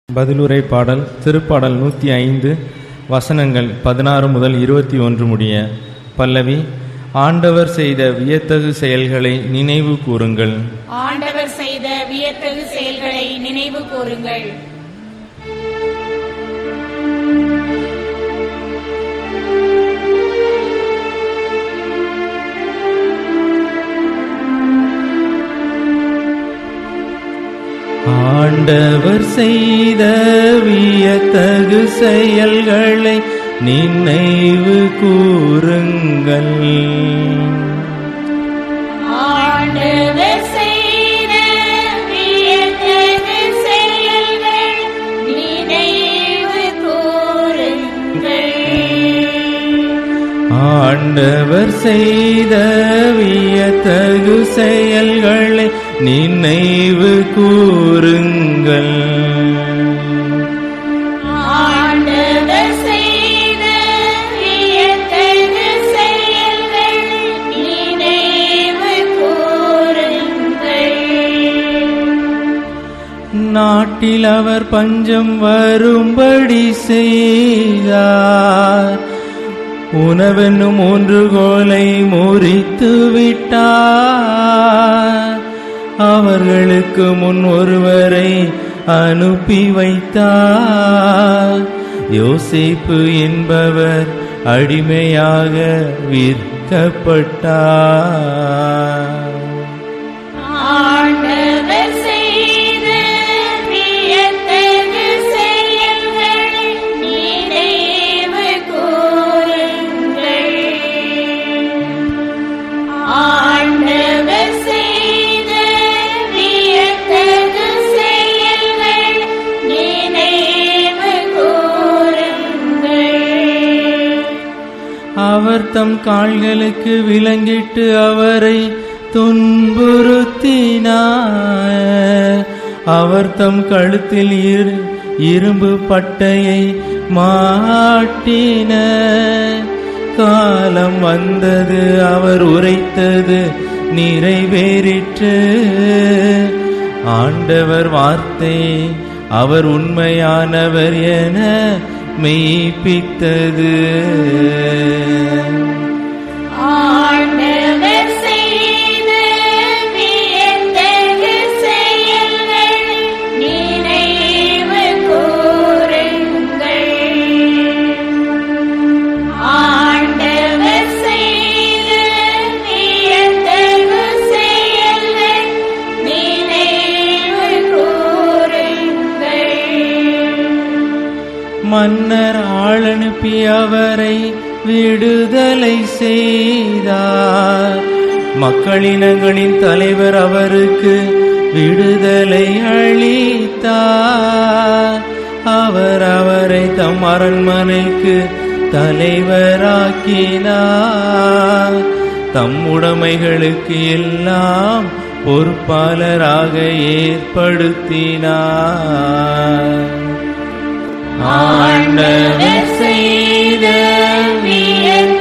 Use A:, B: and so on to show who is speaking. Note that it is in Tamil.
A: பதிலுரை பாடல் திருப்பாடல் நூற்றி ஐந்து வசனங்கள் பதினாறு முதல் இருபத்தி ஒன்று முடிய பல்லவி ஆண்டவர் செய்த வியத்தகு செயல்களை நினைவு கூறுங்கள்
B: ஆண்டவர் செய்த வியத்தகு செயல்களை நினைவு கூறுங்கள்
A: ஆண்டவர் செய்த வியத்தகு செயல்களை நினைவு கூறுங்கள்
B: ஆண்டவர் செய்த வியத்தகு செயல்கள் நினைவு கூறுங்கள்
A: ஆண்டவர் செய்த வியத்தகு செயல்களை நினைவு கூறுங்கள்
B: ஆண்டவர் செய்த வியத்தகு செயல்கள் நினைவு கூறுங்கள்
A: நாட்டில் அவர் பஞ்சம் வரும்படி செய்தார் உணவென்னும் ஊன்றுகோலை முறித்து விட்டார் அவர்களுக்கு முன் ஒருவரை அனுப்பி வைத்தார் யோசேப்பு என்பவர் அடிமையாக விற்கப்பட்டார்
B: ஆண்டவர் செய்த வியத்தகு செயல்களை நினைவு கூறுங்கள் ஆண்டவர் செய்த வியத்தகு செயல்கள் நினைவு கூறுங்கள்
A: அவர் தம் கால்களுக்கு விலங்கிட்டு அவரை துன்புறுத்தினார் அவர் தம் கழுத்தில் இரு- இரும்பு பட்டையை மாட்டின காலம் வந்தது அவர் உரைத்தது நிறைவேறிற்று ஆண்டவர் வார்த்தை அவர் உண்மையானவர் என மெய்ப்பித்தது
B: ஆண்டவர் செய்த வியத்தகு செயல்கள் நினைவு கூறுங்கள் ஆண்டவர் செய்த வியத்தகு செயல்கள் நினைவு கூறுங்கள்
A: மன்னர் ஆளனுப்பி அவரை விடுதலை செய்தார் மக்களினங்களின் தலைவர் அவருக்கு விடுதலை அளித்தார் அவர் அவரை தம் அரண்மனைக்கு தலைவராக்கினார் தம் உடைமைகளுக்கு எல்லாம் பொறுப்பாளராக ஏற்படுத்தினார் ஆண்டவர் செய்த
B: வியத்தகு